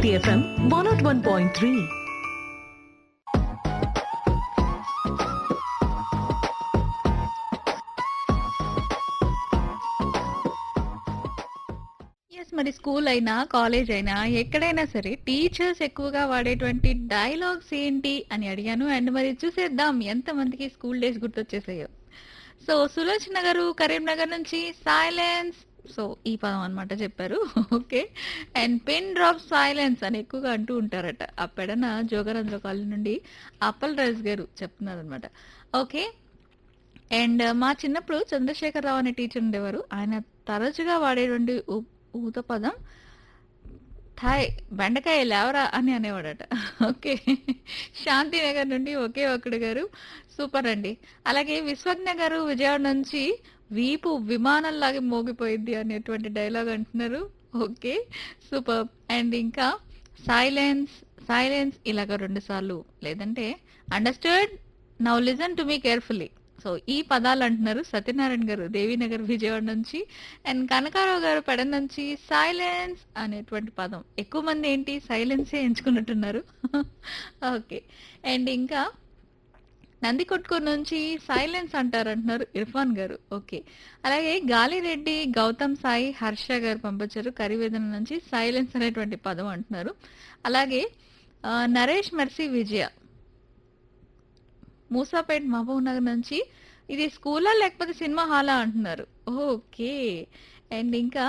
Hiti FM 101.3. Yes మరి school అయినా college అయినా ఎక్కడైనా సరే టీచర్స్ ఎక్కువగా వాడేటువంటి డైలాగ్స్ ఏంటి అని అడిగాను అండ్ మరి చూసేద్దాం ఎంతమందికి స్కూల్ డేస్ గుర్తొచ్చేసాయో సో సులోచన గారు కరీంనగర్ నుంచి సైలెన్స్ సో ఈ పదం అనమాట చెప్పారు okay and pin drop silence అని ఎక్కువగా అంటూ ఉంటారట ఆ పెడన జోగరంధ్ర కాలనీ నుండి అప్పల్ రాజ్ గారు చెప్తున్నారు అనమాట ఓకే అండ్ మా చిన్నప్పుడు చంద్రశేఖరరావు అనే టీచర్ ఉండేవారు ఆయన తరచుగా వాడేటువంటి ఊ- ఊత పదం థాయ్ బెండకాయ లేవరా అని అనేవాడట ఓకే శాంతినగర్ నుండి ఒకే ఒక్కడు గారు సూపర్ అండి అలాగే విశ్వజ్ఞ గారు విజయవాడ నుంచి వీపు విమానంలాగా మోగిపోయింది అనేటువంటి డైలాగ్ అంటున్నారు ఓకే సూపర్ అండ్ ఇంకా సైలెన్స్ సైలెన్స్ ఇలాగ రెండు సార్లు లేదంటే understand now listen to me carefully so ఈ పదాలు అంటున్నారు సత్యనారాయణ గారు దేవీనగర్ విజయవాడ నుంచి అండ్ కనకారావు గారు పెడ నుంచి సైలెన్స్ అనేటువంటి పదం ఎక్కువ మంది ఏంటి సైలెన్సే ఎంచుకున్నట్టున్నారు ఓకే అండ్ ఇంకా నంది కొట్టుకూరు నుంచి సైలెన్స్ అంటారు అంటున్నారు ఇర్ఫాన్ గారు ఓకే అలాగే గాలిరెడ్డి గౌతమ్ సాయి హర్ష గారు పంపించారు కరివేదన నుంచి సైలెన్స్ అనేటువంటి పదం అంటున్నారు అలాగే ఆ, నరేష్ మెర్సీ విజయ మూసాపేట్ మహబూబ్ నగర్ నుంచి ఇది స్కూలా లేకపోతే సినిమా హాలా అంటున్నారు ఓకే అండ్ ఇంకా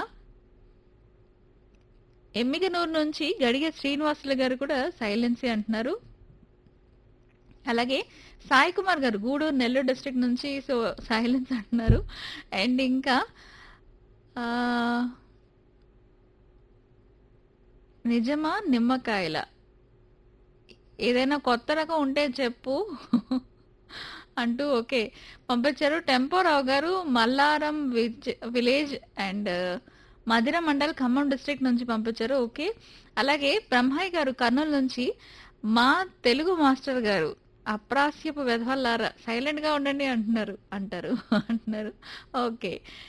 ఎమ్మిగనూరు నుంచి గడిగ శ్రీనివాసులు గారు కూడా సైలెన్సీ అంటున్నారు అలాగే సాయి కుమార్ గారు గూడూరు నెల్లూరు డిస్ట్రిక్ట్ నుంచి సో సైలెన్స్ అంటున్నారు అండ్ ఇంకా ఆ, నిజమా నిమ్మకాయల ఏదైనా కొత్త రకం ఉంటే చెప్పు అంటూ ఓకే పంపించారు టెంపోరావు గారు మల్లారం విజ్ village and Madhira mandal Khammam district నుంచి పంపించారు ఓకే అలాగే బ్రహ్మయ్య గారు కర్నూలు నుంచి మా తెలుగు మాస్టర్ గారు అప్రాస్యపు వెధవల్లారా సైలెంట్ గా ఉండండి అంటున్నారు అంటారు అంటున్నారు ఓకే